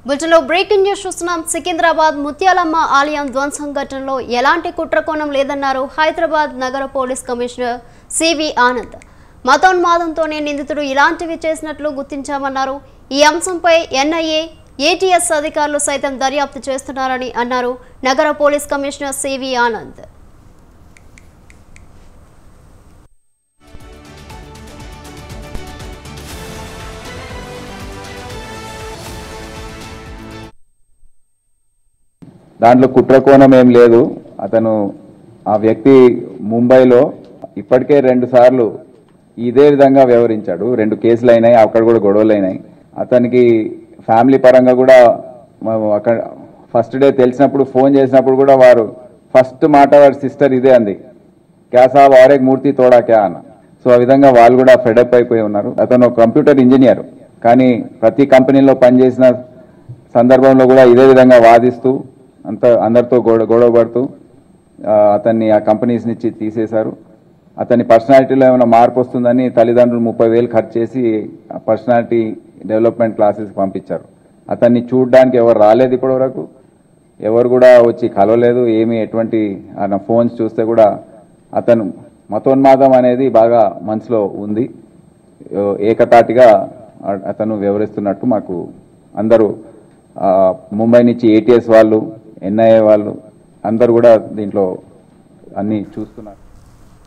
బులెటిన్లో breaking news చూస్తున్నాం సికింద్రాబాద్ ముత్యాలమ్మ ఆలయం ధ్వంసం ఘటనలో ఎలాంటి కుట్రకోణం లేదన్నారు హైదరాబాద్ నగర పోలీస్ కమిషనర్ సివి ఆనంద్ మతోన్మాదంతోనే నిందితుడు ఇలాంటివి చేసినట్లు గుర్తించామన్నారు ఈ అంశంపై ఎన్ఐఏ ఏటీఎస్ అధికారులు సైతం దర్యాప్తు చేస్తున్నారని అన్నారు నగర పోలీస్ కమిషనర్ సివి ఆనంద్ దాంట్లో కుట్రకోణం ఏం లేదు అతను ఆ వ్యక్తి ముంబైలో ఇప్పటికే రెండు సార్లు ఇదే విధంగా వ్యవహరించాడు రెండు కేసులు అయినాయి అక్కడ కూడా గొడవలు అయినాయి అతనికి ఫ్యామిలీ పరంగా కూడా మ- అక్కడ ఫస్ట్ డే తెలిసినప్పుడు ఫోన్ చేసినప్పుడు కూడా వారు ఫస్ట్ మాట వారి సిస్టర్ ఇదే అంది క్యా సాబ్ ఆరే మూర్తి తోడా క్యా అన్న సో ఆ విధంగా వాళ్ళు కూడా ఫెడప్ అయిపోయి ఉన్నారు అతను ఒక కంప్యూటర్ ఇంజనీర్ కానీ ప్రతి కంపెనీలో పనిచేసిన సందర్భంలో కూడా ఇదే విధంగా వాదిస్తూ అంత అందరితో గొడవ గొడవ పడుతూ ఆ, అతన్ని ఆ కంపెనీస్ నుంచి తీసేశారు అతని పర్సనాలిటీలో ఏమైనా మార్పు వస్తుందని తల్లిదండ్రులు ముప్పై వేలు ఖర్చు చేసి పర్సనాలిటీ డెవలప్మెంట్ క్లాసెస్ పంపించారు అతన్ని చూడడానికి ఎవరు రాలేదు ఇప్పటి వరకు ఎవరు కూడా వచ్చి కలవలేదు ఏమి ఎటువంటి ఆయన ఫోన్స్ చూస్తే కూడా అతను మతోన్మాదం అనేది బాగా మనసులో ఉంది ఏ- ఏకతాటిగా అ- అతను వివరిస్తున్నట్టు మాకు అందరూ ఆ, ముంబై నుంచి ఏటీఎస్ వాళ్ళు ఎన్ఐఏ వాళ్ళు అందరూ కూడా దీంట్లో అన్ని చూస్తున్నారు